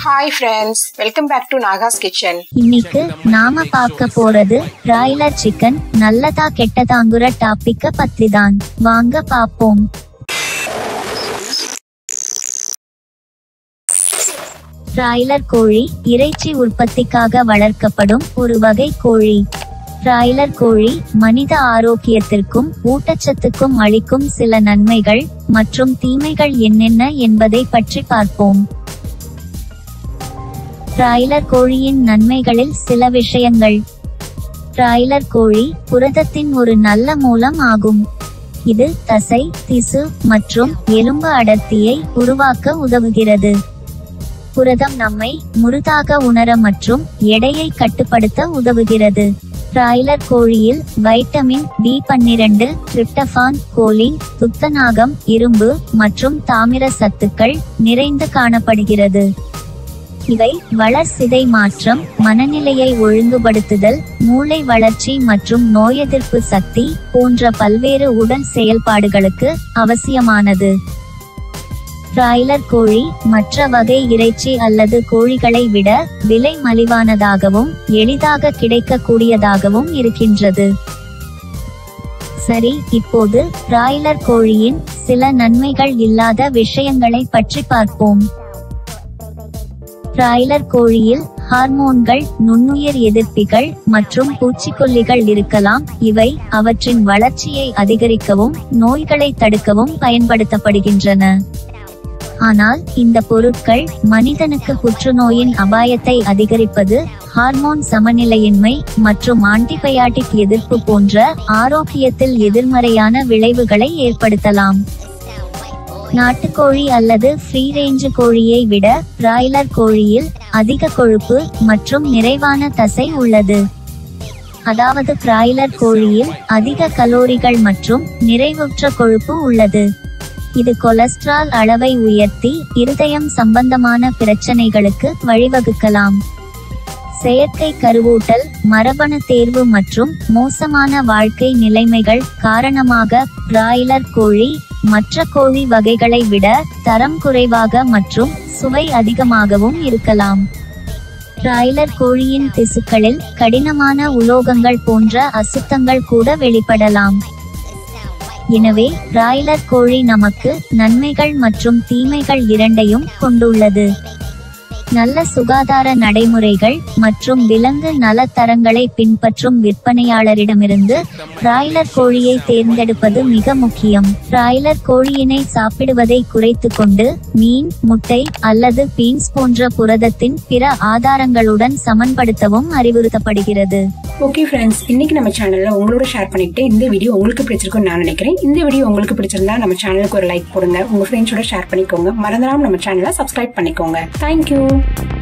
hi friends welcome back to Naga's kitchen இன்னைக்கு நாம பார்க்க போறது பிராய்லர் சிக்கன் நல்லதா கெட்டதாங்குற டாபிக்க பத்தி தான் வாங்க பாப்போம் பிராய்லர் கோழி இறைச்சி உற்பத்திக்காக வளர்க்கப்படும் ஒரு வகை கோழி பிராய்லர் கோழி மனித ஆரோக்கியத்திற்கும் ஊட்டச்சத்துக்கும் அளிக்கும் சில நன்மைகள் மற்றும் தீமைகள் என்னென்ன என்பதை பற்றி பார்ப்போம் பிராய்லர் கோழியின் நன்மைகளில் சில விஷயங்கள் பிராய்லர் கோழி புரதத்தின் ஒரு நல்ல மூலம் ஆகும் இது தசை திசு மற்றும் எலும்பு அடர்த்தியை உருவாக்க உதவுகிறது புரதம் நம்மை முருதாக உணர மற்றும் எடையை கட்டுப்படுத்த உதவுகிறது பிராய்லர் கோழியில் வைட்டமின் பி பன்னிரண்டு டிரிப்டபான் கோலின் துத்தநாகம் இரும்பு மற்றும் தாமிர சத்துக்கள் நிறைந்து காணப்படுகிறது இவை வளர்சிதை மாற்றம் மனநிலையை ஒழுங்குபடுத்துதல் மூளை வளர்ச்சி மற்றும் நோயெதிர்ப்பு சக்தி போன்ற பல்வேறு உடல் செயல்பாடுகளுக்கு அவசியமானது பிராய்லர் கோழி மற்ற வகை இறைச்சி அல்லது கோழிகளை விட விலை மலிவானதாகவும் எளிதாக கிடைக்கக்கூடியதாகவும் இருக்கின்றது சரி இப்போது பிராய்லர் கோழியின் சில நன்மைகள் இல்லாத விஷயங்களை பற்றி பார்ப்போம் பிராய்லர் கோழியில் ஹார்மோன்கள் நுண்ணுயிர் எதிர்ப்பிகள் மற்றும் பூச்சிக்கொல்லிகள் இருக்கலாம் இவை அவற்றின் வளர்ச்சியை அதிகரிக்கவும் நோய்களை தடுக்கவும் பயன்படுத்தப்படுகின்றன ஆனால் இந்த பொருட்கள் மனிதனுக்கு புற்றுநோயின் அபாயத்தை அதிகரிப்பது ஹார்மோன் சமநிலையின்மை மற்றும் ஆன்டிபயாட்டிக் எதிர்ப்பு போன்ற ஆரோக்கியத்தில் எதிர்மறையான விளைவுகளை ஏற்படுத்தலாம் நாட்டுக்கோழி அல்லது ஃப்ரீ ரேஞ்ச் கோழியை விட பிராய்லர் கோழியில் அதிக கொழுப்பு மற்றும் நிறைவான தசை உள்ளது அதாவது பிராய்லர் கோழியில் அதிக கலோரிகள் மற்றும் நிறைவுற்ற கொழுப்பு உள்ளது இது கொலஸ்ட்ரால் அளவை உயர்த்தி இருதயம் சம்பந்தமான பிரச்சனைகளுக்கு வழிவகுக்கலாம் செயற்கை கருவூட்டல் மரபணு தேர்வு மற்றும் மோசமான வாழ்க்கை நிலைமைகள் காரணமாக பிராய்லர் கோழி மற்ற கோழி வகைகளை விட தரம் குறைவாக மற்றும் சுவை அதிகமாகவும் இருக்கலாம் பிராய்லர் கோழியின் திசுக்களில் கடினமான உலோகங்கள் போன்ற அசுத்தங்கள் கூட வெளிப்படலாம் எனவே பிராய்லர் கோழி நமக்கு நன்மைகள் மற்றும் தீமைகள் இரண்டையும் கொண்டுள்ளது நல்ல சுகாதார நடைமுறைகள் மற்றும் விலங்கு நலத்தரங்களை பின்பற்றும் விற்பனையாளரிடமிருந்து பிராய்லர் கோழியை தேர்ந்தெடுப்பது மிக முக்கியம் பிராய்லர் கோழியினை சாப்பிடுவதை குறைத்து கொண்டு மீன் முட்டை அல்லது பீன்ஸ் போன்ற புரதத்தின் பிற ஆதாரங்களுடன் சமன்படுத்தவும் அறிவுறுத்தப்படுகிறது ஓகே ஃப்ரெண்ட்ஸ் இன்னைக்கு நம்ம சேனல்ல உங்களோட ஷேர் பண்ணிட்டு இந்த வீடியோ உங்களுக்கு பிடிச்சிருக்கும்னு நான் நினைக்கிறேன் இந்த வீடியோ உங்களுக்கு பிடிச்சிருந்தா நம்ம சேனலுக்கு ஒரு லைக் போடுங்க உங்க ஃப்ரெண்ட்ஸோட ஷேர் பண்ணிக்கோங்க மறந்துடாம நம்ம சேனலை சப்ஸ்கிரைப் பண்ணிக்கோங்க தேங்க்யூ